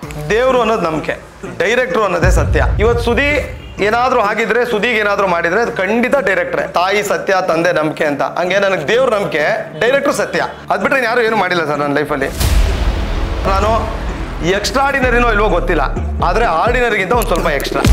ದೇವರು ಅನ್ನೋದು ನಂಬಿಕೆ ಡೈರೆಕ್ಟ್ರು ಅನ್ನೋದೇ ಸತ್ಯ ಇವತ್ತು ಸುದಿ ಏನಾದರೂ ಆಗಿದ್ರೆ ಸುದಿಗೆ ಏನಾದರೂ ಮಾಡಿದ್ರೆ ಅದು ಖಂಡಿತ ಡೈರೆಕ್ಟ್ರೆ ತಾಯಿ ಸತ್ಯ ತಂದೆ ನಂಬಿಕೆ ಅಂತ ಹಂಗೆ ನನಗೆ ದೇವ್ರ ನಂಬಿಕೆ ಡೈರೆಕ್ಟ್ರು ಸತ್ಯ ಅದು ಬಿಟ್ರೆ ಯಾರು ಏನು ಮಾಡಿಲ್ಲ ಸರ್ ನನ್ನ ಲೈಫಲ್ಲಿ ನಾನು ಎಕ್ಸ್ಟ್ರಾಡಿನರಿನೋ ಇಲ್ವೋ ಗೊತ್ತಿಲ್ಲ ಆದರೆ ಆರ್ಡಿನರಿಗಿಂತ ಒಂದು ಸ್ವಲ್ಪ ಎಕ್ಸ್ಟ್ರಾ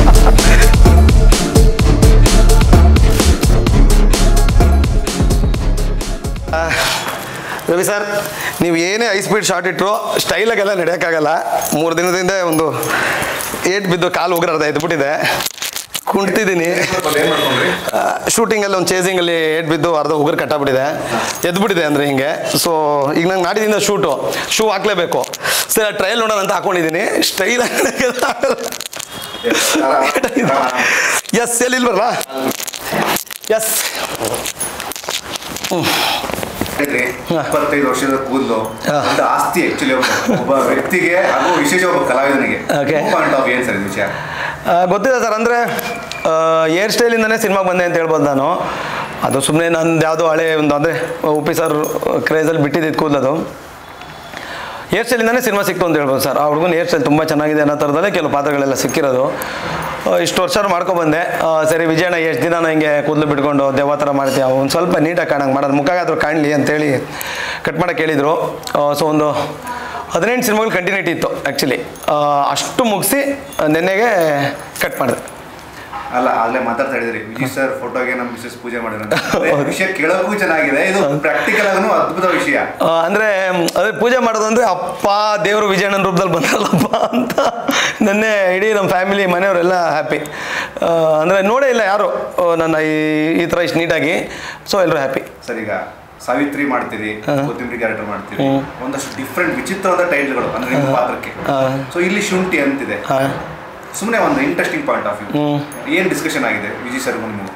ರವಿ ಸರ್ ನೀವು ಏನೇ ಹೈ ಸ್ಪೀಡ್ ಶಾರ್ಟ್ ಇಟ್ಟರು ಸ್ಟೈಲಾಗೆಲ್ಲ ನಡೆಯೋಕ್ಕಾಗಲ್ಲ ಮೂರು ದಿನದಿಂದ ಒಂದು ಏಟ್ ಬಿದ್ದು ಕಾಲು ಉಗ್ರದ ಎದ್ಬಿಟ್ಟಿದೆ ಕುಂಟಿದ್ದೀನಿ ಏನ್ ಮಾಡ್ಕೊಂಡ್ರಿ ಶೂಟಿಂಗಲ್ಲಿ ಒಂದು ಚೇಸಿಂಗಲ್ಲಿ ಏಟ್ ಬಿದ್ದು ಅರ್ಧ ಉಗುರು ಕಟ್ಟಾಗ್ಬಿಟ್ಟಿದೆ ಎದ್ಬಿಟ್ಟಿದೆ ಅಂದರೆ ಹಿಂಗೆ ಸೊ ಈಗ ನಂಗೆ ನಾಡಿದಿಂದ ಶೂಟು ಶೂ ಹಾಕ್ಲೇಬೇಕು ಸರ್ ಟ್ರಯಲ್ ನೋಡೋಣ ಅಂತ ಹಾಕೊಂಡಿದ್ದೀನಿ ಸ್ಟೈಲ್ ಎಸ್ ಎಲ್ಲಿ ಇಲ್ವಲ್ಲ ಎಸ್ ಹೇಳ್ರಿ, ಇಪ್ಪತ್ತೈದು ವರ್ಷದ ಕೂದಲು ಹಾ. ಒಂದು ಆಸ್ತಿ ಆಕ್ಚುಲಿ ಒಬ್ಬ ವ್ಯಕ್ತಿಗೆ ಹಾಗೂ ವಿಶೇಷ ಒಬ್ಬ ಕಲಾವಿದನಿಗೆ Okay. ಪಾಯಿಂಟ್ ಆಫ್ ಏನ್ ಸರ್ ಇದು ವಿಷಯ ಗೊತ್ತಿದೆ ಸರ್ ಅಂದರೆ ಹೇರ್ ಸ್ಟೈಲಿಂದನೇ ಸಿನಿಮಾಗೆ ಬಂದೆ ಅಂತ ಹೇಳ್ಬೋದು ನಾನು ಅದು ಸುಮ್ಮನೆ ನಂದು ಯಾವುದೋ ಹಳೆ ಒಂದು ಅಂದರೆ ಉಪ್ಪಿ ಸರ್ ಕ್ರೇಜಲ್ಲಿ ಬಿಟ್ಟಿದ್ದು ಕೂದಲದು ಹೇರ್ ಸ್ಟೈಲಿಂದನೇ ಸಿನಿಮಾ ಸಿಕ್ತು ಅಂತ ಹೇಳ್ಬೋದು ಸರ್ ಆ ಹುಡುಗನ ಹೇರ್ ಸ್ಟೈಲ್ ತುಂಬ ಚೆನ್ನಾಗಿದೆ ಅನ್ನೋ ಥರದಲ್ಲೇ ಕೆಲವು ಪಾತ್ರಗಳೆಲ್ಲ ಸಿಕ್ಕಿರೋದು ಆ, ಇಷ್ಟು ವರ್ಷ ಮಾಡ್ಕೊಬಂದೆ ಆ, ಸರಿ ವಿಜಯಣ್ಣ ಎಷ್ಟು ದಿನ ಹಿಂಗೆ ಕೂದಲು ಬಿಟ್ಕೊಂಡು ದೆವ್ವ ಥರ ಮಾಡ್ತೀಯ ಒಂದು ಸ್ವಲ್ಪ ನೀಟಾಗಿ ಕಾಣಂಗೆ ಮಾಡೋದು ಮುಖಾಗಾದ್ರೂ ಕಾಣಲಿ ಅಂತೇಳಿ ಕಟ್ ಮಾಡೋಕೆ ಹೇಳಿದರು ಸೊ ಒಂದು ಹದಿನೆಂಟು ಸಿನಿಮಾಗಳು ಕಂಟಿನ್ಯೂಟಿ ಇತ್ತು ಆ್ಯಕ್ಚುಲಿ ಅಷ್ಟು ಮುಗಿಸಿ ನಿನ್ನೆಗೆ ಕಟ್ ಮಾಡಿದೆ ಅಲ್ಲ ಆಗ್ಲೇ ಮಾತಾಡ್ತಾ ಹೇಳಿದ್ರಿ ವಿಜಯ್ ಸರ್ ಫೋಟೋಗೆ ನಮ್ಮ ಮಿಸಸ್ ಪೂಜೆ ಮಾಡಿದ್ರು ವಿಷಯ ಕೇಳೋಕ್ಕೂ ಚೆನ್ನಾಗಿದೆ ಇದು ಪ್ರಾಕ್ಟಿಕಲ್ ಆಗೂ ಅದ್ಭುತ ವಿಷಯ ಆ, ಅಂದ್ರೆ ಮ್, ಅದೇ ಪೂಜೆ ಮಾಡೋದು ಅಂದ್ರೆ ಅಪ್ಪ ದೇವರು ವಿಜಯಣ್ಣನ ರೂಪದಲ್ಲಿ ಬಂದಲ್ಲಪ್ಪ ಅಂತ ನೆನ್ನೆ ಇಡೀ ನಮ್ಮ ಫ್ಯಾಮಿಲಿ ಮನೆಯವರೆಲ್ಲ ಹ್ಯಾಪಿ ಅಂದರೆ ನೋಡೇ ಇಲ್ಲ ಯಾರು ಆ, ನನ್ನ ಈ ಈ ಥರ ಇಷ್ಟು ನೀಟಾಗಿ ಸೊ ಎಲ್ಲರೂ ಹ್ಯಾಪಿ ಸರ್ ಈಗ ಸಾವಿತ್ರಿ ಮಾಡ್ತೀರಿ ಕೊತ್ತಿಂಬರಿ ಕ್ಯಾರೆಕ್ಟರ್ ಮಾಡ್ತೀರಿ ಒಂದಷ್ಟು ಡಿಫ್ರೆಂಟ್ ವಿಚಿತ್ರವಾದ ಟೈಟ್ಲ್ಗಳು ಅಂದ್ರೆ ನಿಮ್ಮ ಪಾತ್ರಕ್ಕೆ ಸೊ ಇಲ್ಲಿ ಶುಂಠಿ ಅಂತಿದೆ ಸುಮ್ಮನೆ ಒಂದು ಇಂಟ್ರೆಸ್ಟಿಂಗ್ ಪಾಯಿಂಟ್ ಆಫ್ ವ್ಯೂ ಏನ್ ಡಿಸ್ಕಷನ್ ಆಗಿದೆ ವಿಜಯ್ ಸರ್ ನಿಮ್ಗೆ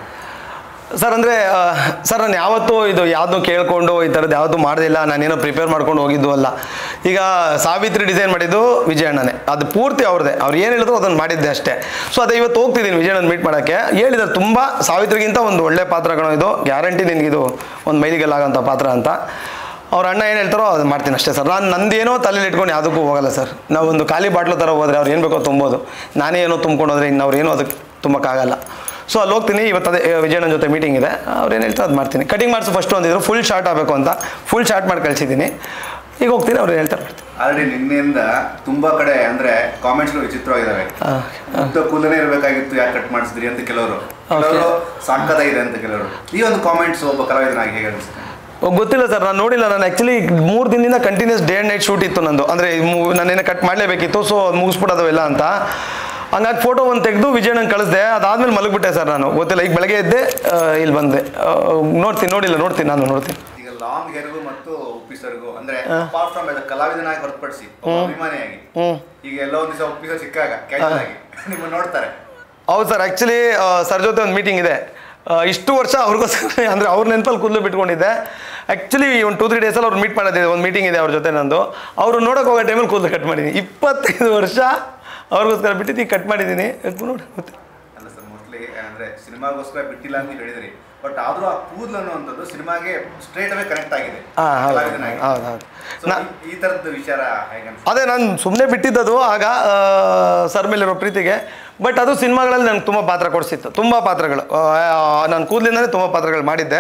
ಸರ್ ಅಂದರೆ ಸರ್ ನಾನು ಯಾವತ್ತೂ ಇದು ಯಾವುದೂ ಕೇಳ್ಕೊಂಡು ಈ ಥರದ್ದು ಯಾವತ್ತೂ ಮಾಡೋದಿಲ್ಲ ನಾನೇನೋ ಪ್ರಿಪೇರ್ ಮಾಡ್ಕೊಂಡು ಹೋಗಿದ್ದು ಅಲ್ಲ ಈಗ ಸಾವಿತ್ರಿ ಡಿಸೈನ್ ಮಾಡಿದ್ದು ವಿಜಯಣ್ಣನೇ ಅದು ಪೂರ್ತಿ ಅವ್ರದ್ದೇ ಅವ್ರು ಏನು ಹೇಳಿದ್ರು ಅದನ್ನು ಮಾಡಿದ್ದೆ ಅಷ್ಟೇ ಸೊ ಅದೇ ಇವತ್ತು ಹೋಗ್ತಿದ್ದೀನಿ ವಿಜಯಣ್ಣನ ಮೀಟ್ ಮಾಡೋಕ್ಕೆ ಹೇಳಿದ್ದಾರೆ ತುಂಬ ಸಾವಿತ್ರಿಗಿಂತ ಒಂದು ಒಳ್ಳೆ ಪಾತ್ರಗಳು ಇದು ಗ್ಯಾರಂಟಿ ನಿನಗಿದು ಒಂದು ಮೈಲಿಗೆಲ್ಲಾಗಂಥ ಪಾತ್ರ ಅಂತ ಅವ್ರ ಅಣ್ಣ ಏನು ಹೇಳ್ತಾರೋ ಅದು ಮಾಡ್ತೀನಿ ಅಷ್ಟೇ ಸರ್ ನಾನು ನಂದೇನೋ ತಲೆಯಲ್ಲಿ ಇಟ್ಕೊಂಡು ಯಾವುದಕ್ಕೂ ಹೋಗಲ್ಲ ಸರ್ ನಾವು ಒಂದು ಖಾಲಿ ಬಾಟ್ಲು ಥರ ಹೋದರೆ ಅವ್ರು ಏನು ಬೇಕೋ ತುಂಬೋದು ನಾನೇ ಏನೋ ತುಂಬ್ಕೊಂಡು ಹೋದ್ರೆ ಇನ್ನು ಅವ್ರು ಏನೋ ಅದಕ್ಕೆ ತುಂಬಕ್ಕಾಗಲ್ಲ ಸೊ ಅಲ್ಲಿ ಹೋಗ್ತೀನಿ ಇವತ್ತು ಅದೇ ವಿಜಯಣ್ಣನ ಜೊತೆ ಮೀಟಿಂಗ್ ಇದೆ ಅವ್ರು ಏನು ಹೇಳ್ತಾರೆ ಅದು ಮಾಡ್ತೀನಿ ಕಟಿಂಗ್ ಮಾಡಿಸು ಫಸ್ಟ್ ಅಂದಿದ್ರು ಫುಲ್ ಶಾರ್ಟ್ ಆಗಬೇಕು ಅಂತ ಫುಲ್ ಶಾರ್ಟ್ ಮಾಡಿ ಕಳಿಸಿದ್ದೀನಿ ಈಗ ಹೋಗ್ತೀನಿ ಅವ್ರು ಹೇಳ್ತಾರೆ ಮಾಡ್ತೀನಿ ಆಲ್ರೆಡಿ ನಿನ್ನೆಯಿಂದ ತುಂಬಾ ಕಡೆ ಅಂದ್ರೆ ಕಾಮೆಂಟ್ಸ್ ವಿಚಿತ್ರವಾಗಿದ್ದಾವೆ ಉದ್ದ ಕೂದಲೇ ಇರಬೇಕಾಗಿತ್ತು ಯಾಕೆ ಕಟ್ ಮಾಡಿಸಿದ್ರಿ ಅಂತ ಕೆಲವರು ಕೆಲವರು ಸಾಕದಾಗಿದೆ ಅಂತ ಕೆಲವರು ಈ ಒಂದು ಕಾಮೆಂಟ್ಸ್ ಒಬ್ಬ ಕಲಾವಿದನಾಗಿ ಹೇಗೆ ಅನಿಸುತ್ತೆ ಓ, ಗೊತ್ತಿಲ್ಲ ಸರ್ ನಾನು ನೋಡಿಲ್ಲ ನಾನು ಆ್ಯಕ್ಚುಲಿ ಮೂರು ದಿನದಿಂದ continuous day and night shoot ಇತ್ತು ನಂದು ಅಂದರೆ ನಾನೇನೋ ಕಟ್ ಮಾಡಲೇಬೇಕಿತ್ತು ಸೊ ಮುಗಿಸ್ಬಿಡೋದು ಎಲ್ಲ ಅಂತ ಹಂಗಾಗಿ ಫೋಟೋ ಒಂದು ತೆಗೆದು ವಿಜಯಣ್ಣನ ಕಳಿಸ್ದೆ ಅದಾದ್ಮೇಲೆ ಮಲಗಿಬಿಟ್ಟೆ ಸರ್ ನಾನು ಗೊತ್ತಿಲ್ಲ ಈಗ ಬೆಳಗ್ಗೆ ಎದ್ದೆ ಆ, ಇಲ್ಲಿ ಬಂದೆ ಆ, ನೋಡ್ತೀನಿ ನೋಡಿಲ್ಲ ನೋಡ್ತೀನಿ ನಾನು ನೋಡ್ತೀನಿ ಈಗ ಲಾಂಗ್ ಹೇರ್ಗೂ ಮತ್ತು ಉಪ್ಪಿ ಸರ್ಗೂ ಅಂದ್ರೆ ಅಪಾರ್ಟ್ ಫ್ರಮ್ ಕಲಾವಿದನಾಗಿ ಹೊರತುಪಡಿಸಿ ಒಬ್ಬ ಅಭಿಮಾನಿಯಾಗಿ ಹ್ಞೂ ಈಗ ಎಲ್ಲೋ ಒಂದು ದಿವಸ ಉಪ್ಪಿ ಸರ್ ಸಿಕ್ಕಾಗ ಕ್ಯಾಶುವಲ್ ಆಗಿ ನಿಮ್ಮ ನೋಡ್ತಾರೆ ಹೌದು ಸರ್ ಆ್ಯಕ್ಚುಲಿ ಸರ್ ಜೊತೆ ಒಂದು ಮೀಟಿಂಗ್ ಇದೆ ಆ, ಇಷ್ಟು ವರ್ಷ ಅವ್ರಿಗೋಸ್ಕರ ಅಂದರೆ ಅವ್ರ ನೆನಪಲ್ಲಿ ಕೂದಲು ಬಿಟ್ಕೊಂಡಿದ್ದೆ ಆ್ಯಕ್ಚುಲಿ ಒಂದು ಟೂ ತ್ರೀ ಡೇಸಲ್ಲಿ ಅವ್ರು ಮೀಟ್ ಮಾಡೋದಿದೆ ಒಂದು ಮೀಟಿಂಗ್ ಇದೆ ಅವ್ರ ಜೊತೆ ನಂದು ಅವರು ನೋಡೋಕೆ ಹೋಗೋ ಟೈಮಲ್ಲಿ ಕೂದಲು ಕಟ್ ಮಾಡಿದ್ದೀನಿ ಇಪ್ಪತ್ತೈದು ವರ್ಷ ಅವ್ರಿಗೋಸ್ಕರ ಬಿಟ್ಟಿದ್ದು ಕಟ್ ಮಾಡಿದ್ದೀನಿ ನೋಡಿ ಗೊತ್ತಿಲ್ಲ ಅಲ್ಲ ಸರ್ ಮೋಸ್ಟ್ಲಿ ಅಂದ್ರೆ ಸಿನಿಮಾಗೋಸ್ಕರ ಬಿಟ್ಟಿಲ್ಲ ಅಂತ ಹೇಳಿದ್ರಿ ಬಟ್ ಆದ್ರೂ ಆ ಕೂದಲು ಅನ್ನುವಂಥದ್ದು ಸಿನಿಮಾಗೆ ಸ್ಟ್ರೇಟ್ ಅವೇ ಕನೆಕ್ಟ್ ಆಗಿದೆ ಹಾಂ ಹೌದು ಕಲಾವಿದನಾಗಿ ಹೌದು ಹೌದು So, ನಾ ಈ- ಈ ತರದ ವಿಚಾರ ಹೇಗೆ ಅನ್ಸುತ್ತೆ ಅದೇ ನಾನು ಸುಮ್ಮನೆ ಬಿಟ್ಟಿದ್ದದು ಆಗ ಸರ್ ಮೇಲಿರೋ ಪ್ರೀತಿಗೆ ಬಟ್ ಅದು ಸಿನಿಮಾಗಳಲ್ಲಿ ನನಗೆ ತುಂಬ ಪಾತ್ರ ಕೊಡಿಸಿತ್ತು ತುಂಬ ಪಾತ್ರಗಳು ನಾನು ಕೂದಲಿಂದಲೇ ತುಂಬ ಪಾತ್ರಗಳು ಮಾಡಿದ್ದೆ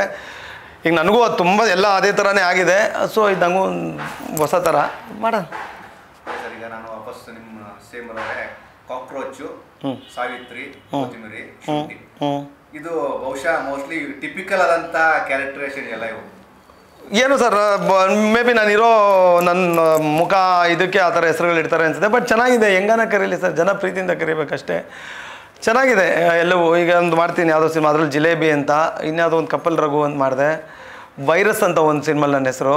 ಈಗ ನನಗೂ ಅದು ತುಂಬ ಎಲ್ಲ ಅದೇ ಥರನೇ ಆಗಿದೆ ಸೊ ಇದು ನನಗೂ ಒಂದು ಹೊಸ ಥರ ಮಾಡೋಣ ಸರ್ ಈಗ ನಾನು ವಾಪಸ್ ನಿಮ್ಮ ಸೇಮ್ ಬರೋರೆ ಕಾಕ್ರೋಚು ಸಾವಿತ್ರಿ ಕೊತ್ತಿಮರಿ ಶುಂಠಿ ಹ್ಞೂ ಇದು ಬಹುಶಃ ಮೋಸ್ಟ್ಲಿ ಟಿಪಿಕಲ್ ಆದಂತ ಕ್ಯಾರೆಕ್ಟರೇಷನ್ ಎಲ್ಲ ಇವು ಏನು ಸರ್ ಮೇ ಬಿ ನಾನಿರೋ ನನ್ನ ಮುಖ ಇದಕ್ಕೆ ಆ ಥರ ಹೆಸರುಗಳು ಇಡ್ತಾರೆ ಅನ್ಸುತ್ತೆ ಬಟ್ ಚೆನ್ನಾಗಿದೆ ಹೆಂಗನ ಕರೀಲಿ ಸರ್ ಜನ ಪ್ರೀತಿಯಿಂದ ಕರಿಬೇಕಷ್ಟೇ ಚೆನ್ನಾಗಿದೆ ಆ, ಎಲ್ಲವೂ ಈಗ ಒಂದು ಮಾಡ್ತೀನಿ ಯಾವುದೋ ಸಿನಿಮಾ ಅದ್ರಲ್ಲಿ ಜಿಲೇಬಿ ಅಂತ ಇನ್ಯಾವುದೋ ಒಂದು ಕಪಲ್ ರಘು ಅಂತ ಮಾಡಿದೆ ವೈರಸ್ ಅಂತ ಒಂದು ಸಿನಿಮಲ್ ನನ್ನ ಹೆಸರು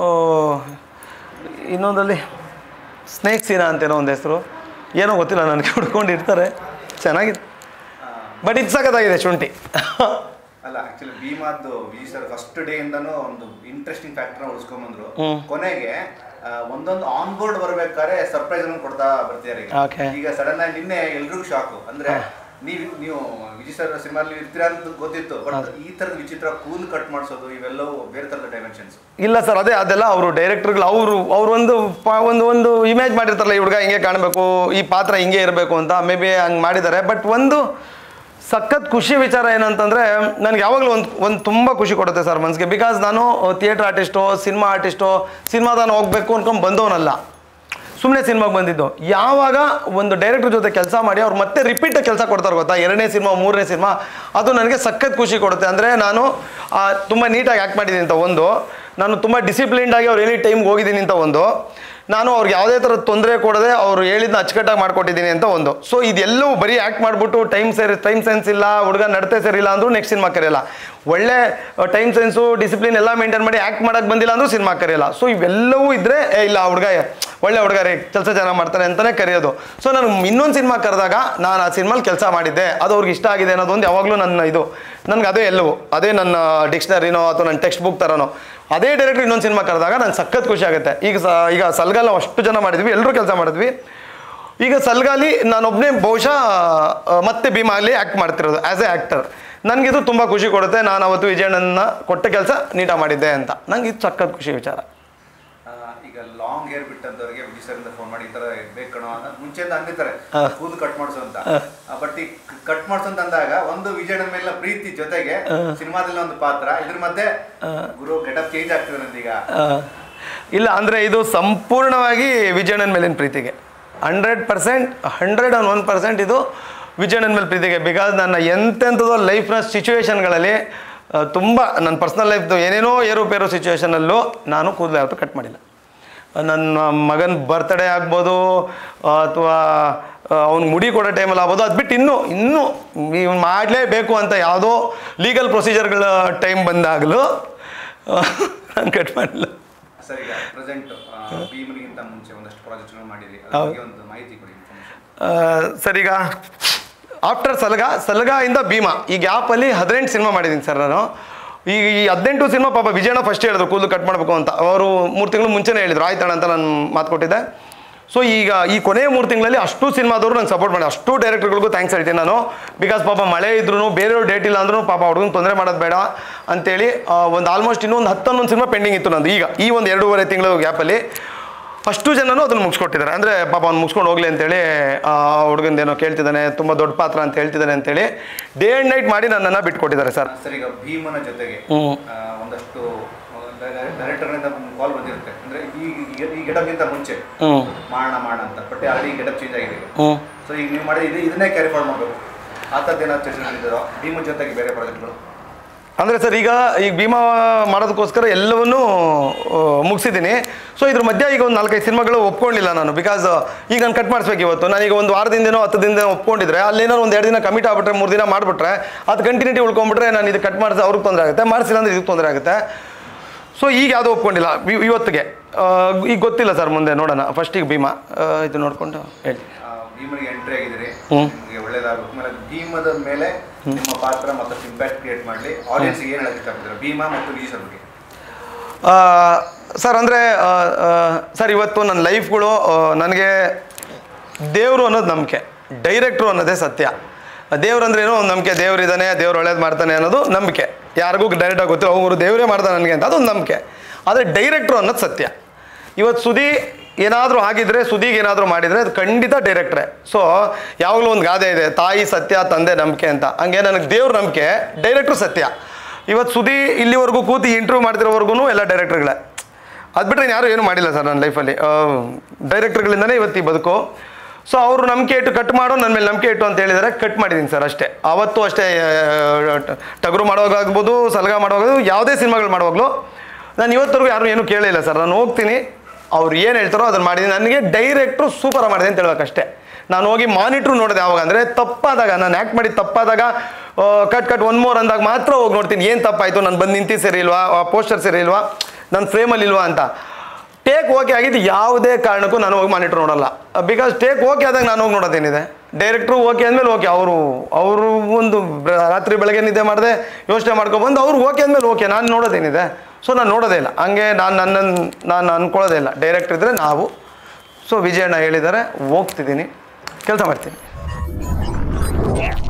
ಇನ್ನೊಂದಲ್ಲಿ ಸ್ನೇಕ್ ಸೀನಾ ಅಂತೇನೋ ಒಂದು ಹೆಸರು ಏನೋ ಗೊತ್ತಿಲ್ಲ ನನಗೆ ಹುಡ್ಕೊಂಡಿರ್ತಾರೆ ಚೆನ್ನಾಗಿದೆ ಬಟ್ ಇದು ಸಖತ್ತಾಗಿದೆ ಶುಂಠಿ ಅಲ್ಲ ಆಕ್ಚುಲಿ ಭೀಮಾದ್ದು ವಿ ಸರ್ ಫಸ್ಟ್ ಡೇ ಇಂದನೂ ಒಂದು ಇಂಟ್ರೆಸ್ಟಿಂಗ್ ಫ್ಯಾಕ್ಟರ್ ಉಳಿಸ್ಕೊಂಡ್ಬಂದ್ರು ಹ್ಮ್. ಕೊನೆಗೆ ಆ, ಒಂದೊಂದು ಆನ್ ಬೋರ್ಡ್ ಬರ್ಬೇಕಾದ್ರೆ ಸರ್ಪ್ರೈಸ್ ಅನ್ನು ಕೊಡ್ತಾ ಬರ್ತಿದ್ದಾರೆ ಈಗ. Okay. ಈಗ ಸಡನ್ ಆಗಿ ನಿನ್ನೆ ಎಲ್ರಿಗೂ ಶಾಕು ಅಂದ್ರೆ ನೀವು ನೀವು ವಿಜಯ್ ಸರ್ ಸಿನಿಮಾಲಿ ಇರ್ತೀರಾ ಅಂತ ಗೊತ್ತಿತ್ತು ಬಟ್ ಈ ತರದ ವಿಚಿತ್ರ ಕೂಲ್ ಕಟ್ ಮಾಡಿಸೋದು ಇವೆಲ್ಲವೂ ಬೇರೆ ತರದ ಡೈಮೆನ್ಷನ್ಸ್ ಇಲ್ಲ ಸರ್ ಅದೇ ಅದೆಲ್ಲ ಅವರು ಡೈರೆಕ್ಟರ್ಗಳು ಅವರು ಅವ್ರು ಒಂದು ಪ- ಒಂದು ಒಂದು ಇಮೇಜ್ ಮಾಡಿರ್ತಾರಲ್ಲ ಈ ಹುಡುಗ ಹಿಂಗೆ ಕಾಣಬೇಕು ಈ ಪಾತ್ರ ಹಿಂಗೆ ಇರಬೇಕು ಅಂತ ಮೇ ಬಿ ಹಂಗೆ ಮಾಡಿದ್ದಾರೆ ಬಟ್ ಒಂದು ಸಖತ್ ಖುಷಿ ವಿಚಾರ ಏನಂತಂದರೆ ನನಗೆ ಯಾವಾಗಲೂ ಒಂದು ಒಂದು ತುಂಬ ಖುಷಿ ಕೊಡುತ್ತೆ ಸರ್ ಮನಸ್ಸಿಗೆ ಬಿಕಾಸ್ ನಾನು ಥಿಯೇಟ್ರ್ ಆರ್ಟಿಸ್ಟೋ ಸಿನಿಮಾ ಆರ್ಟಿಸ್ಟೋ ಸಿನಿಮಾದಾನ ಹೋಗ್ಬೇಕು ಅನ್ಕೊಂಡು ಬಂದವನಲ್ಲ ಸುಮ್ಮನೆ ಸಿನಿಮಾಗೆ ಬಂದಿದ್ದು ಯಾವಾಗ ಒಂದು ಡೈರೆಕ್ಟರ್ ಜೊತೆ ಕೆಲಸ ಮಾಡಿ ಅವ್ರು ಮತ್ತೆ ರಿಪೀಟ್ ಕೆಲಸ ಕೊಡ್ತಾರೆ ಗೊತ್ತಾ ಎರಡನೇ ಸಿನಿಮಾ ಮೂರನೇ ಸಿನಿಮಾ ಅದು ನನಗೆ ಸಖತ್ ಖುಷಿ ಕೊಡುತ್ತೆ ಅಂದರೆ ನಾನು ಆ, ತುಂಬ ನೀಟಾಗಿ ಆ್ಯಕ್ಟ್ ಮಾಡಿದ್ದೀನಿ ಅಂತ ಒಂದು ನಾನು ತುಂಬ ಡಿಸಿಪ್ಲಿನ್ಡ್ ಆಗಿ ಅವ್ರು ಹೇಳಿ ಟೈಮ್ಗೆ ಹೋಗಿದ್ದೀನಿ ಅಂತ ಒಂದು ನಾನು ಅವ್ರಿಗೆ ಯಾವುದೇ ಥರದ ತೊಂದರೆ ಕೊಡದೆ ಅವ್ರು ಹೇಳಿದ್ನ ಅಚ್ಚುಕಟ್ಟಾಗಿ ಮಾಡ್ಕೊಟ್ಟಿದ್ದೀನಿ ಅಂತ ಒಂದು ಸೊ ಇದೆಲ್ಲವೂ ಬರೀ ಆ್ಯಕ್ಟ್ ಮಾಡಿಬಿಟ್ಟು ಟೈಮ್ ಸೇರಿ ಟೈಮ್ ಸೆನ್ಸ್ ಇಲ್ಲ ಹುಡುಗ ನಡತೆ ಸರಿಯಿಲ್ಲ ಅಂದರೂ ನೆಕ್ಸ್ಟ್ ಸಿನಿಮಾ ಕರೆಯಲ್ಲ ಒಳ್ಳೆ ಟೈಮ್ ಸೆನ್ಸು ಡಿಸಿಪ್ಲಿನ್ ಎಲ್ಲ ಮೇಂಟೈನ್ ಮಾಡಿ ಆ್ಯಕ್ಟ್ ಮಾಡೋಕ್ಕೆ ಬಂದಿಲ್ಲ ಅಂದರೂ ಸಿನಿಮಾ ಕರೆಯಲ್ಲ ಸೊ ಇವೆಲ್ಲವೂ ಇದ್ದರೆ ಏ ಇಲ್ಲ ಆ ಹುಡುಗ ಒಳ್ಳೆ ಹುಡುಗ ರೀ ಕೆಲಸ ಚೆನ್ನಾಗಿ ಮಾಡ್ತಾನೆ ಅಂತಲೇ ಕರೆಯೋದು ಸೊ ನಾನು ಇನ್ನೊಂದು ಸಿನಿಮಾ ಕರೆದಾಗ ನಾನು ಆ ಸಿನಿಮಾಲಿ ಕೆಲಸ ಮಾಡಿದ್ದೆ ಅದು ಅವ್ರಿಗೆ ಇಷ್ಟ ಆಗಿದೆ ಅನ್ನೋದು ಒಂದು ಯಾವಾಗಲೂ ನನ್ನ ಇದು ನನಗೆ ಅದೇ ಎಲ್ಲವೂ ಅದೇ ನನ್ನ ಡಿಕ್ಷನರಿನೋ ಅಥವಾ ನನ್ನ ಟೆಕ್ಸ್ಟ್ ಬುಕ್ ಥರನೋ ಅದೇ ಡೈರೆಕ್ಟರ್ ಇನ್ನೊಂದು ಸಿನಿಮಾ ಕರೆದಾಗ ನಂಗೆ ಸಖತ್ ಖುಷಿ ಆಗುತ್ತೆ ಈಗ ಸ ಈಗ ಸಲ್ಗಾಲ್ ನಾವು ಅಷ್ಟು ಜನ ಮಾಡಿದ್ವಿ ಎಲ್ಲರೂ ಕೆಲಸ ಮಾಡಿದ್ವಿ ಈಗ ಸಲ್ಗಾಲಿ ನಾನೊಬ್ಬನೇ ಬಹುಶಃ ಆ, ಮತ್ತೆ ಭೀಮಾ ಅಲ್ಲಿ ಆ್ಯಕ್ಟ್ ಮಾಡ್ತಿರೋದು ಆ್ಯಸ್ ಎ ಆ್ಯಕ್ಟರ್ ನನಗಿದು ತುಂಬ ಖುಷಿ ಕೊಡುತ್ತೆ ನಾನು ಅವತ್ತು ವಿಜಯಣ್ಣನ ಕೊಟ್ಟ ಕೆಲಸ ನೀಟಾಗಿ ಮಾಡಿದ್ದೆ ಅಂತ ನಂಗೆ ಇದು ಸಖತ್ ಖುಷಿ ವಿಚಾರ ಈಗ ಲಾಂಗ್ ಹೇರ್ ಬಿಟ್ಟಂತವ್ರಿಗೆ ವಿಜಯ್ ಸರ್ ಇಂದ ಫೋನ್ ಮಾಡಿ ಈ ತರ ಬೇಕು ಕಣೋ ಅಂತ ಮುಂಚೆಯಿಂದ ಅಂದಿರ್ತಾರೆ ಕೂದು ಕಟ್ ಮಾಡಿಸು ಅಂತ ಬಟ್ ಈ ಕಟ್ ಮಾಡಿಸು ಅಂತ ಅಂದಾಗ ಒಂದು ವಿಜಯನ ಮೇಲಿನ ಪ್ರೀತಿ ಜೊತೆಗೆ ಸಿನಿಮಾದಲ್ಲಿ ಒಂದು ಪಾತ್ರ ಇದ್ರ ಮಧ್ಯೆ ಗುರು ಗೆಟಪ್ ಚೇಂಜ್ ಆಗ್ತದೆ ನಂದೀಗ ಆ, ಇಲ್ಲ ಅಂದರೆ ಇದು ಸಂಪೂರ್ಣವಾಗಿ ವಿಜಯಣ್ಣನ ಮೇಲಿನ ಪ್ರೀತಿಗೆ hundred percent hundred and one percent ಇದು ವಿಜಯಣ್ಣನ ಮೇಲೆ ಪ್ರೀತಿಗೆ ಬಿಕಾಸ್ ನನ್ನ ಎಂತೆಂಥದೋ ಲೈಫ್ನ ಸಿಚುವೇಶನ್ಗಳಲ್ಲಿ ತುಂಬ ನನ್ನ ಪರ್ಸ್ನಲ್ ಲೈಫ್ದು ಏನೇನೋ ಏರುಪೇರು ಸಿಚುವೇಶನಲ್ಲೂ ನಾನು ಕೂದಲು ಯಾವತ್ತೂ ಕಟ್ ಮಾಡಿಲ್ಲ ನನ್ನ ಮಗನ ಬರ್ತ್ಡೇ ಆಗ್ಬೋದು ಅಥವಾ ಅವ್ನು ಮುಡಿ ಕೊಡೋ ಟೈಮಲ್ಲಿ ಆಗ್ಬೋದು ಅದು ಬಿಟ್ಟು ಇನ್ನೂ ಇನ್ನೂ ನೀವು ಮಾಡಲೇಬೇಕು ಅಂತ ಯಾವುದೋ ಲೀಗಲ್ ಪ್ರೊಸೀಜರ್ಗಳ ಟೈಮ್ ಬಂದಾಗಲೂ ನಾನು ಕಟ್ ಮಾಡಿಲ್ಲ ಸರ್ ಈಗ ಪ್ರೆಸೆಂಟ್ ಭೀಮನಿಗಿಂತ ಮುಂಚೆ ಒಂದಷ್ಟು ಪ್ರಾಜೆಕ್ಟ್ಗಳು ಮಾಡಿರಿ ಅದ್ರ ಬಗ್ಗೆ ಒಂದು ಮಾಹಿತಿ ಕೊಡಿ ಇನ್ಫಾರ್ಮೇಶನ್ ಸರ್ ಈಗ ಆಫ್ಟರ್ ಸಲಗ ಸಲಗಾಯಿಂದ ಭೀಮಾ ಈ ಗ್ಯಾಪಲ್ಲಿ ಹದಿನೆಂಟು ಸಿನಿಮಾ ಮಾಡಿದ್ದೀನಿ ಸರ್ ನಾನು ಈಗ ಈ ಹದಿನೆಂಟು ಸಿನಿಮಾ ಪಾಪ ವಿಜಯಣ್ಣ ಫಸ್ಟ್ ಹೇಳಿದ್ರು ಕೂದಲು ಕಟ್ ಮಾಡಬೇಕು ಅಂತ ಅವರು ಮೂರು ತಿಂಗಳು ಮುಂಚೆನೇ ಹೇಳಿದ್ರು ಆಯ್ತಣ್ಣ ಅಂತ ನಾನು ಮಾತು ಕೊಟ್ಟಿದ್ದೆ ಸೊ ಈಗ ಈ ಕೊನೆಯ ಮೂರು ತಿಂಗಳಲ್ಲಿ ಅಷ್ಟು ಸಿನಿಮಾದವರು ನಂಗೆ ಸಪೋರ್ಟ್ ಮಾಡಿ ಅಷ್ಟು ಡೈರೆಕ್ಟರ್ಗಳಿಗೂ ಥ್ಯಾಂಕ್ಸ್ ಹೇಳ್ತೀನಿ ನಾನು ಬಿಕಾಸ್ ಪಾಪ ಮಳೆ ಇದ್ರೂ ಬೇರೆಯವ್ರು ಡೇಟ್ ಇಲ್ಲ ಅಂದ್ರೂ ಪಾಪ ಹುಡುಗನ ತೊಂದರೆ ಮಾಡೋದು ಬೇಡ ಅಂತೇಳಿ ಒಂದು ಆಲ್ಮೋಸ್ಟ್ ಇನ್ನೊಂದು ಹತ್ತನ್ನೊಂದು ಸಿನಿಮಾ ಪೆಂಡಿಂಗ್ ಇತ್ತು ನಂದು ಈಗ ಈ ಒಂದು ಎರಡೂವರೆ ತಿಂಗಳು ಗ್ಯಾಪಲ್ಲಿ ಅಷ್ಟು ಜನನೂ ಅದನ್ನು ಮುಗಿಸ್ಕೊಟ್ಟಿದ್ದಾರೆ ಅಂದರೆ ಪಾಪ ಅವ್ನು ಮುಗಿಸ್ಕೊಂಡು ಹೋಗ್ಲಿ ಅಂತೇಳಿ ಆ ಹುಡುಗಂದೇನೋ ಕೇಳ್ತಿದ್ದಾನೆ ತುಂಬ ದೊಡ್ಡ ಪಾತ್ರ ಅಂತ ಹೇಳ್ತಿದ್ದಾನೆ ಅಂತೇಳಿ ಡೇ ಆ್ಯಂಡ್ ನೈಟ್ ಮಾಡಿ ನನ್ನನ್ನು ಬಿಟ್ಕೊಟ್ಟಿದ್ದಾರೆ ಸರ್ ಸರ್ ಈಗ ಭೀಮನ ಜೊತೆಗೆ ಹ್ಮ್. ಆ, ಒಂದಷ್ಟು ಡೈರೆಕ್ಟರ್ನಿಂದ ಕಾಲ್ ಬಂದಿರುತ್ತೆ ಅಂದ್ರೆ ಈ ಈ- ಈ ಗೆಟಪ್ಗಿಂತ ಮುಂಚೆ ಹ್ಞೂ ಮಾಡೋಣ ಮಾಡೋಣ ಅಂತ ಬಟ್ ಆಲ್ರೆಡಿ ಗೆಟಪ್ ಚೇಂಜ್ ಆಗಿದೆ ಹ್ಞೂ ಸೊ ಈಗ ನೀವು ಮಾಡಿದ ಇದು ಇದನ್ನೇ ಕ್ಯಾರಿ ಫಾರ್ವರ್ಡ್ ಮಾಡಬೇಕು ಆ ಥರದ್ದು ಏನಾದ್ರು ಚರ್ಚೆ ಮಾಡಿದ್ದಾರೋ ಭೀಮನ ಜೊತೆಗೆ ಬೇರೆ ಪ್ರಾಜೆಕ್ಟ್ಗಳು ಅಂದರೆ ಸರ್ ಈಗ ಈಗ ಭೀಮಾ ಮಾಡೋದಕ್ಕೋಸ್ಕರ ಎಲ್ಲವನ್ನೂ ಮುಗಿಸಿದ್ದೀನಿ ಸೊ ಇದ್ರ ಮಧ್ಯೆ ಈಗ ಒಂದು ನಾಲ್ಕೈದು ಸಿನಿಮಾಗಳು ಒಪ್ಕೊಂಡಿಲ್ಲ ನಾನು ಬಿಕಾಸ್ ಈಗ ನಾನು ಕಟ್ ಮಾಡಿಸ್ಬೇಕು ಇವತ್ತು ನಾನೀಗ ಒಂದು ವಾರದಿಂದನೋ ಹತ್ತು ದಿನದ ಒಪ್ಕೊಂಡಿದ್ರೆ ಅಲ್ಲೇನಾದ್ರು ಒಂದು ಎರಡು ದಿನ ಕಮಿಟ್ ಆಗ್ಬಿಟ್ರೆ ಮೂರು ದಿನ ಮಾಡಿಬಿಟ್ರೆ ಅದು ಕಂಟಿನ್ಯೂಟಿ ಉಳ್ಕೊಂಡ್ಬಿಟ್ರೆ ನಾನು ಇದು ಕಟ್ ಮಾಡಿಸಿ ಅವ್ರಿಗೆ ತೊಂದರೆ ಆಗುತ್ತೆ ಮಾಡಿಸಿಲ್ಲ ಅಂದ್ರೆ ಇದಕ್ಕೆ ತೊಂದರೆ ಆಗುತ್ತೆ ಸೊ ಈಗ ಯಾವುದೂ ಒಪ್ಕೊಂಡಿಲ್ಲ ಇವ್- ಇವತ್ತಿಗೆ ಆ, ಈಗ ಗೊತ್ತಿಲ್ಲ ಸರ್ ಮುಂದೆ ನೋಡೋಣ ಫಸ್ಟಿಗೆ ಭೀಮಾ ಆ, ಇದು ನೋಡಿಕೊಂಡು ಹೇಳಿ ಆ, ಭೀಮನಿಗೆ ಎಂಟ್ರಿ ಆಗಿದ್ದೀರಿ ಹ್ಮ್. ನಿಮಗೆ ಒಳ್ಳೇದಾಗಬೇಕು ಆಮೇಲೆ ಭೀಮದ ಮೇಲೆ ನಿಮ್ಮ ಪಾತ್ರ ಮತ್ತಷ್ಟು ಇಂಪ್ಯಾಕ್ಟ್ ಕ್ರಿಯೇಟ್ ಮಾಡಲಿ ಆಡಿಯನ್ಸ್ಗೆ ಏನು ಹೇಳಕ್ಕೆ ಇಷ್ಟಪಡ್ತೀರಾ ಭೀಮಾ ಮತ್ತು ವಿಜಯ್ ಸರ್ ಬಗ್ಗೆ ಆ, ಸರ್ ಅಂದರೆ ಸರ್ ಇವತ್ತು ನನ್ನ ಲೈಫ್ಗಳು ನನಗೆ ದೇವರು ಅನ್ನೋದು ನಂಬಿಕೆ ಡೈರೆಕ್ಟ್ರು ಅನ್ನೋದೇ ಸತ್ಯ ದೇವ್ರು ಅಂದ್ರೆ ಏನೋ ಒಂದು ನಂಬಿಕೆ ದೇವ್ರಿದ್ದಾನೆ ದೇವ್ರು ಒಳ್ಳೇದು ಮಾಡ್ತಾನೆ ಅನ್ನೋದು ನಂಬಿಕೆ ಯಾರಿಗೂ ಡೈರೆಕ್ಟಾಗಿ ಗೊತ್ತಿಲ್ಲ ಅವರು ದೇವರೇ ಮಾಡ್ತಾನೆ ನನಗೆ ಅಂತ ಅದೊಂದು ನಂಬಿಕೆ ಆದರೆ ಡೈರೆಕ್ಟ್ರು ಅನ್ನೋದು ಸತ್ಯ ಇವತ್ತು ಸುದಿ ಏನಾದರೂ ಆಗಿದ್ರೆ ಸುದಿಗೆ ಏನಾದರೂ ಮಾಡಿದರೆ ಅದು ಖಂಡಿತ ಡೈರೆಕ್ಟ್ರೆ ಸೊ ಯಾವಾಗಲೂ ಒಂದು ಗಾದೆ ಇದೆ ತಾಯಿ ಸತ್ಯ ತಂದೆ ನಂಬಿಕೆ ಅಂತ ಹಂಗೆ ನನಗೆ ದೇವ್ರ ನಂಬಿಕೆ ಡೈರೆಕ್ಟ್ರು ಸತ್ಯ ಇವತ್ತು ಸುದಿ ಇಲ್ಲಿವರೆಗೂ ಕೂತಿ ಇಂಟರ್ವ್ಯೂ ಮಾಡ್ತಿರೋವರೆಗೂ ಎಲ್ಲ ಡೈರೆಕ್ಟರ್ಗಳೇ ಅದು ಬಿಟ್ಟರೆ ಯಾರು ಏನು ಮಾಡಿಲ್ಲ ಸರ್ ನನ್ನ ಲೈಫಲ್ಲಿ ಡೈರೆಕ್ಟರ್ಗಳಿಂದನೇ ಇವತ್ತು ಈ ಬದುಕು ಸೊ ಅವರು ನಂಬಿಕೆ ಇಟ್ಟು ಕಟ್ ಮಾಡೋ ನನ್ನ ಮೇಲೆ ನಂಬಿಕೆ ಇಟ್ಟು ಅಂತ ಹೇಳಿದರೆ ಕಟ್ ಮಾಡಿದ್ದೀನಿ ಸರ್ ಅಷ್ಟೇ ಅವತ್ತು ಅಷ್ಟೇ ಆ, ಟ- ಟಗರು ಮಾಡುವಾಗಾಗ್ಬೋದು ಸಲಗ ಮಾಡುವಾಗ ಯಾವುದೇ ಸಿನಿಮಾಗಳು ಮಾಡುವಾಗಲೂ ನಾನು ಇವತ್ತರೆಗೂ ಯಾರು ಏನೂ ಕೇಳಿಲ್ಲ ಸರ್ ನಾನು ಹೋಗ್ತೀನಿ ಅವ್ರು ಏನು ಹೇಳ್ತಾರೋ ಅದನ್ನು ಮಾಡಿದ್ದೀನಿ ನನಗೆ ಡೈರೆಕ್ಟ್ರು ಸೂಪರ್ ಮಾಡಿದೆ ಅಂತ ಹೇಳ್ಬೇಕಷ್ಟೇ ನಾನು ಹೋಗಿ ಮಾನಿಟ್ರು ನೋಡಿದೆ ಯಾವಾಗ ಅಂದರೆ ತಪ್ಪಾದಾಗ ನಾನು ಆ್ಯಕ್ಟ್ ಮಾಡಿ ತಪ್ಪಾದಾಗ ಆ, ಕಟ್ ಕಟ್ ಒನ್ ಮೋರ್ ಅಂದಾಗ ಮಾತ್ರ ಹೋಗಿ ನೋಡ್ತೀನಿ ಏನು ತಪ್ಪಾಯಿತು ನಾನು ಬಂದು ನಿಂತಿ ಸರಿ ಇಲ್ವಾ ಪೋಸ್ಟರ್ ಸರಿ ಇಲ್ವಾ ನನ್ನ ಫ್ರೇಮಲ್ಲಿ ಇಲ್ವಾ ಅಂತ ಟೇಕ್ ಓಕೆ ಆಗಿದ್ದು ಯಾವುದೇ ಕಾರಣಕ್ಕೂ ನಾನು ಹೋಗಿ ಮಾನಿಟ್ರ್ ನೋಡಲ್ಲ ಬಿಕಾಸ್ ಟೇಕ್ ಓಕೆ ಆದಾಗ ನಾನು ಹೋಗಿ ನೋಡೋದೇನಿದೆ ಡೈರೆಕ್ಟ್ರು ಓಕೆ ಅಂದಮೇಲೆ ಓಕೆ ಅವರು ಅವರು ಒಂದು ಬ- ರಾತ್ರಿ ಬೆಳಗ್ಗೆ ನಿದ್ದೆ ಮಾಡಿದೆ ಯೋಚನೆ ಮಾಡ್ಕೊಬಂದು ಅವ್ರು ಓಕೆ ಅಂದಮೇಲೆ ಓಕೆ ನಾನು ನೋಡೋದೇನಿದೆ ಸೊ ನಾನು ನೋಡೋದೇ ಇಲ್ಲ ಹಂಗೆ ನಾನು ನನ್ನನ್ನು ನಾನು ಅಂದ್ಕೊಳ್ಳೋದೇ ಇಲ್ಲ ಡೈರೆಕ್ಟ್ರ್ ಇದ್ದರೆ ನಾವು ಸೊ ವಿಜಯಣ್ಣ ಹೇಳಿದ್ದಾರೆ ಹೋಗ್ತಿದ್ದೀನಿ ಕೆಲಸ ಮಾಡ್ತೀನಿ